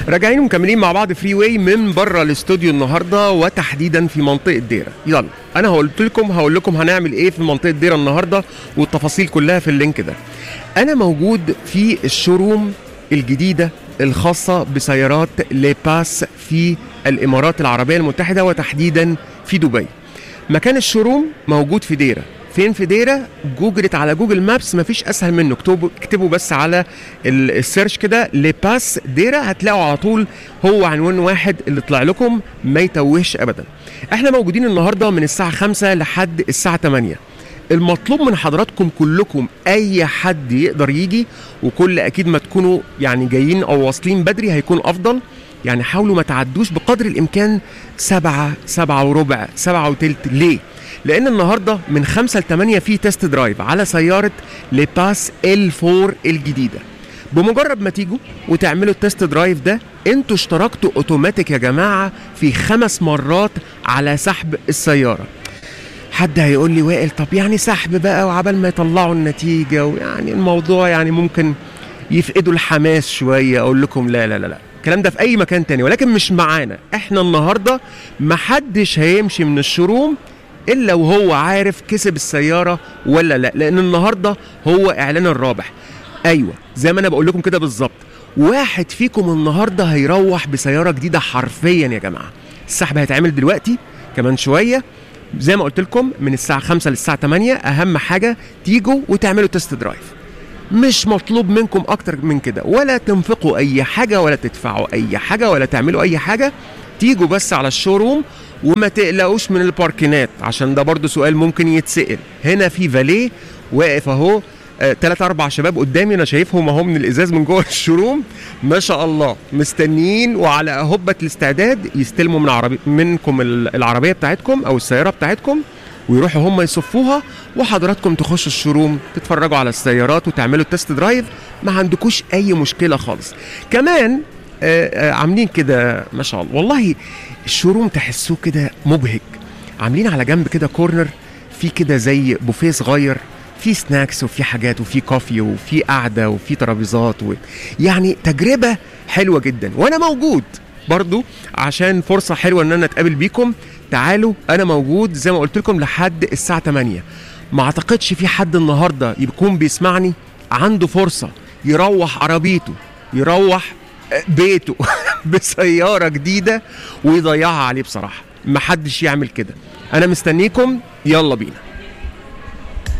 راجعين ومكملين مع بعض فري واي من بره الاستوديو النهارده وتحديدا في منطقه ديره يلا انا قلت لكم هقول لكم هنعمل ايه في منطقه ديره النهارده والتفاصيل كلها في اللينك ده انا موجود في الشوروم الجديده الخاصه بسيارات ليباس في الامارات العربيه المتحده وتحديدا في دبي مكان الشوروم موجود في ديره فين في ديره جوجلت على جوجل مابس مفيش اسهل منه اكتبوا اكتبوا بس على ال- السيرش كده لباس ديره هتلاقوا على طول هو عنوان واحد اللي طلع لكم ما يتوهش ابدا احنا موجودين النهارده من الساعه 5 لحد الساعه 8 المطلوب من حضراتكم كلكم اي حد يقدر يجي وكل اكيد ما تكونوا يعني جايين او واصلين بدري هيكون افضل يعني حاولوا ما تعدوش بقدر الامكان سبعة سبعة وربع سبعة وتلت ليه؟ لان النهارده من خمسة لثمانية في تيست درايف على سيارة لباس ال 4 الجديدة بمجرد ما تيجوا وتعملوا التست درايف ده انتوا اشتركتوا اوتوماتيك يا جماعة في خمس مرات على سحب السيارة حد هيقول لي وائل طب يعني سحب بقى وعبال ما يطلعوا النتيجة ويعني الموضوع يعني ممكن يفقدوا الحماس شوية اقول لكم لا لا لا لا الكلام ده في اي مكان تاني ولكن مش معانا احنا النهاردة محدش هيمشي من الشروم الا وهو عارف كسب السيارة ولا لا لان النهاردة هو اعلان الرابح ايوه زي ما انا بقول لكم كده بالظبط واحد فيكم النهارده هيروح بسياره جديده حرفيا يا جماعه السحب هيتعمل دلوقتي كمان شويه زي ما قلت لكم من الساعه 5 للساعه 8 اهم حاجه تيجوا وتعملوا تيست درايف مش مطلوب منكم اكتر من كده ولا تنفقوا اي حاجه ولا تدفعوا اي حاجه ولا تعملوا اي حاجه تيجوا بس على الشوروم وما تقلقوش من الباركينات عشان ده برضو سؤال ممكن يتسأل هنا في فاليه واقف اهو ثلاث اربع شباب قدامي انا شايفهم اهو من الازاز من جوه الشوروم ما شاء الله مستنيين وعلى هبه الاستعداد يستلموا من عربي منكم ال- العربيه بتاعتكم او السياره بتاعتكم ويروحوا هم يصفوها وحضراتكم تخشوا الشوروم تتفرجوا على السيارات وتعملوا التست درايف ما عندكوش اي مشكله خالص كمان آه، آه، عاملين كده ما شاء الله والله الشوروم تحسوه كده مبهج عاملين على جنب كده كورنر في كده زي بوفيه صغير في سناكس وفي حاجات وفي كوفي وفي قعده وفي ترابيزات و... يعني تجربه حلوه جدا وانا موجود برضو عشان فرصه حلوه ان انا اتقابل بيكم تعالوا انا موجود زي ما قلت لكم لحد الساعه 8 ما اعتقدش في حد النهارده يكون بيسمعني عنده فرصه يروح عربيته يروح بيته بسياره جديده ويضيعها عليه بصراحه محدش يعمل كده انا مستنيكم يلا بينا